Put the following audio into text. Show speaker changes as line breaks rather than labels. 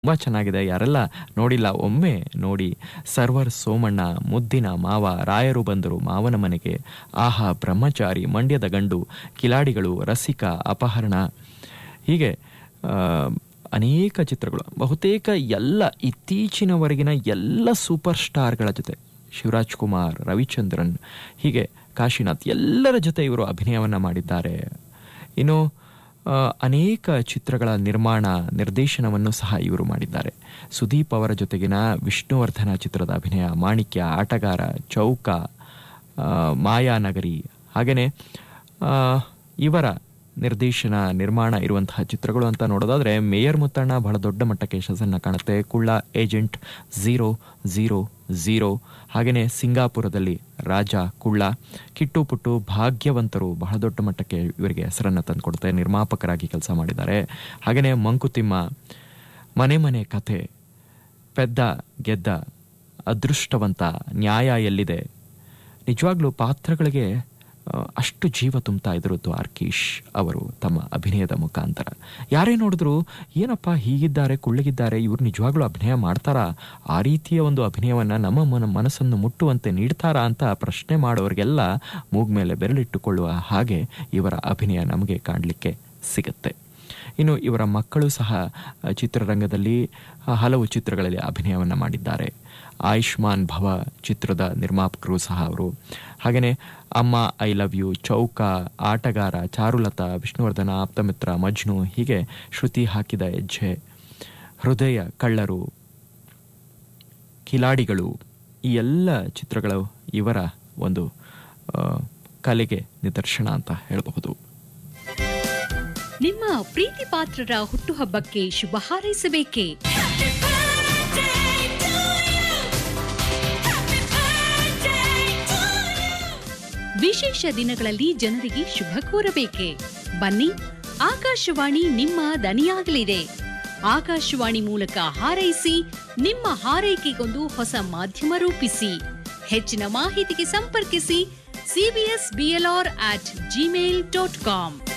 ತುಂಬ ಚೆನ್ನಾಗಿದೆ ಯಾರೆಲ್ಲ ನೋಡಿಲ್ಲ ಒಮ್ಮೆ ನೋಡಿ ಸರ್ವರ್ ಸೋಮಣ್ಣ ಮುದ್ದಿನ ಮಾವ ರಾಯರು ಬಂದರು ಮಾವನ ಮನೆಗೆ ಆಹಾ ಬ್ರಹ್ಮಚಾರಿ ಮಂಡ್ಯದ ಗಂಡು ಕಿಲಾಡಿಗಳು ರಸಿಕ ಅಪಹರಣ ಹೀಗೆ ಆ, ಅನೇಕ ಚಿತ್ರಗಳು ಬಹುತೇಕ ಎಲ್ಲ ಇತ್ತೀಚಿನವರೆಗಿನ ಎಲ್ಲ ಸೂಪರ್ ಸ್ಟಾರ್ಗಳ ಜೊತೆ ಶಿವರಾಜ್ ಕುಮಾರ್ ರವಿಚಂದ್ರನ್ ಹೀಗೆ ಕಾಶಿನಾಥ್ ಎಲ್ಲರ ಜೊತೆ ಇವರು ಅಭಿನಯವನ್ನು ಮಾಡಿದ್ದಾರೆ ಇನ್ನು ಆ, ಅನೇಕ ಚಿತ್ರಗಳ ನಿರ್ಮಾಣ ನಿರ್ದೇಶನವನ್ನು ಸಹ ಇವರು ಮಾಡಿದ್ದಾರೆ ಸುದೀಪ್ ಅವರ ಜೊತೆಗಿನ ವಿಷ್ಣುವರ್ಧನ ಚಿತ್ರದ ಅಭಿನಯ ಮಾಣಿಕ್ಯ ಆಟಗಾರ ಚೌಕ ಆ, ಮಾಯಾನಗರಿ ಹಾಗೆಯೇ ಇವರ ನಿರ್ದೇಶನ ನಿರ್ಮಾಣ ಇರುವಂತಹ ಚಿತ್ರಗಳು ಅಂತ ನೋಡೋದಾದ್ರೆ ಮೇಯರ್ ಮುತ್ತಣ್ಣ ಬಹಳ ದೊಡ್ಡ ಮಟ್ಟಕ್ಕೆ ಯಶಸ್ಸನ್ನು ಕಾಣುತ್ತೆ ಕುಳ್ಳ ಏಜೆಂಟ್ ಝೀರೋ ಝೀರೋ ಝೀರೋ ಹಾಗೆಯೇ ಸಿಂಗಾಪುರದಲ್ಲಿ ರಾಜ ಕುಳ್ಳ ಕಿಟ್ಟು ಪುಟ್ಟು ಭಾಗ್ಯವಂತರು ಬಹಳ ದೊಡ್ಡ ಮಟ್ಟಕ್ಕೆ ಇವರಿಗೆ ಹೆಸರನ್ನು ತಂದುಕೊಡುತ್ತೆ ನಿರ್ಮಾಪಕರಾಗಿ ಕೆಲಸ ಮಾಡಿದ್ದಾರೆ ಹಾಗೆಯೇ ಮಂಕುತಿಮ್ಮ ಮನೆ ಮನೆ ಕಥೆ ಪೆದ್ದ ಗೆದ್ದ ಅದೃಷ್ಟವಂತ ನ್ಯಾಯ ಎಲ್ಲಿದೆ ನಿಜವಾಗ್ಲೂ ಪಾತ್ರಗಳಿಗೆ ಆ, ಅಷ್ಟು ಜೀವ ತುಂಬ್ತಾ ಇದ್ರು ದ್ವಾರ್ಕೀಶ್ ಅವರು ತಮ್ಮ ಅಭಿನಯದ ಮುಖಾಂತರ ಯಾರೇ ನೋಡಿದ್ರು ಏನಪ್ಪ ಹೀಗಿದ್ದಾರೆ ಕುಳ್ಳಗಿದ್ದಾರೆ ಇವ್ರು ನಿಜವಾಗ್ಲೂ ಅಭಿನಯ ಮಾಡ್ತಾರಾ ಆ ರೀತಿಯ ಒಂದು ಅಭಿನಯವನ್ನ ನಮ್ಮ ಮನ ಮನಸ್ಸನ್ನು ಮುಟ್ಟುವಂತೆ ನೀಡ್ತಾರಾ ಅಂತ ಪ್ರಶ್ನೆ ಮಾಡೋರಿಗೆಲ್ಲ ಮೂಗ್ ಮೇಲೆ ಬೆರಳಿಟ್ಟುಕೊಳ್ಳುವ ಹಾಗೆ ಇವರ ಅಭಿನಯ ನಮಗೆ ಕಾಣಲಿಕ್ಕೆ ಸಿಗುತ್ತೆ ಇನ್ನು ಇವರ ಮಕ್ಕಳು ಸಹ ಆ, ಚಿತ್ರರಂಗದಲ್ಲಿ ಆ, ಹಲವು ಚಿತ್ರಗಳಲ್ಲಿ ಅಭಿನಯವನ್ನು ಮಾಡಿದ್ದಾರೆ ಆಯುಷ್ಮಾನ್ ಭವ ಚಿತ್ರದ ನಿರ್ಮಾಪಕರು ಸಹ ಅವರು ಹಾಗೆಯೇ ಅಮ್ಮ ಐ ಲವ್ ಯು ಚೌಕ ಆಟಗಾರ ಚಾರುಲತಾ ವಿಷ್ಣುವರ್ಧನ ಆಪ್ತಮಿತ್ರ ಮಜ್ನು ಹೀಗೆ ಶ್ರುತಿ ಹಾಕಿದ ಹೆಜ್ಜೆ ಹೃದಯ ಕಳ್ಳರು ಕಿಲಾಡಿಗಳು ಈ ಎಲ್ಲ ಚಿತ್ರಗಳು ಇವರ ಒಂದು ಆ, ಕಲೆಗೆ ನಿದರ್ಶನ ಅಂತ ಹೇಳಬಹುದು
ನಿಮ್ಮ ಪ್ರೀತಿ ಪಾತ್ರರ ಹುಟ್ಟುಹಬ್ಬಕ್ಕೆ ಶುಭ ಹಾರೈಸಬೇಕೇ ವಿಶೇಷ ದಿನಗಳಲ್ಲಿ ಜನರಿಗೆ ಶುಭ ಕೋರಬೇಕೆ ಬನ್ನಿ ಆಕಾಶವಾಣಿ ನಿಮ್ಮ ದನಿಯಾಗಲಿದೆ ಆಕಾಶವಾಣಿ ಮೂಲಕ ಹಾರೈಸಿ ನಿಮ್ಮ ಹಾರೈಕೆಗೊಂದು ಹೊಸ ಮಾಧ್ಯಮ ರೂಪಿಸಿ ಹೆಚ್ಚಿನ ಮಾಹಿತಿಗೆ ಸಂಪರ್ಕಿಸಿ CBS BLR at Gmail dot com